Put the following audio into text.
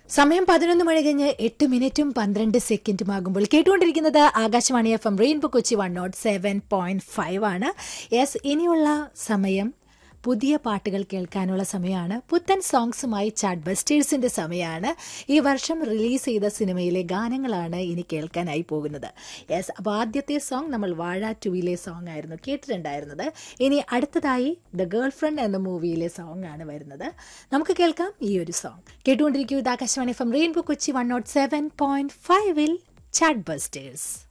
സമയം പതിനൊന്ന് മണി കഴിഞ്ഞ് എട്ട് മിനിറ്റും പന്ത്രണ്ട് സെക്കൻഡും ആകുമ്പോൾ കേട്ടുകൊണ്ടിരിക്കുന്നത് Akashvani F M rainbow Kochi one nought seven point five ആണ് യെസ് ഇനിയുള്ള സമയം പുതിയ പാട്ടുകൾ കേൾക്കാനുള്ള സമയമാണ് പുത്തൻ സോങ്സുമായി ചാറ്റ് ബസ്റ്റേഴ്സിന്റെ സമയമാണ് ഈ വർഷം റിലീസ് ചെയ്ത സിനിമയിലെ ഗാനങ്ങളാണ് ഇനി കേൾക്കാനായി പോകുന്നത് യെസ് അപ്പോൾ ആദ്യത്തെ സോങ് നമ്മൾ വാഴ ടുവിലെ സോങ് ആയിരുന്നു കേട്ടിട്ടുണ്ടായിരുന്നത് ഇനി അടുത്തതായി ദ ഗേൾ ഫ്രണ്ട് എന്ന മൂവിയിലെ സോങ് ആണ് വരുന്നത് നമുക്ക് കേൾക്കാം ഈ ഒരു സോങ് കേട്ടുകൊണ്ടിരിക്കൂ ഇത് Akashvani from Rainbow Kochi one nought seven point ഫൈവിൽ ചാറ്റ് ബസ്റ്റേഴ്സ്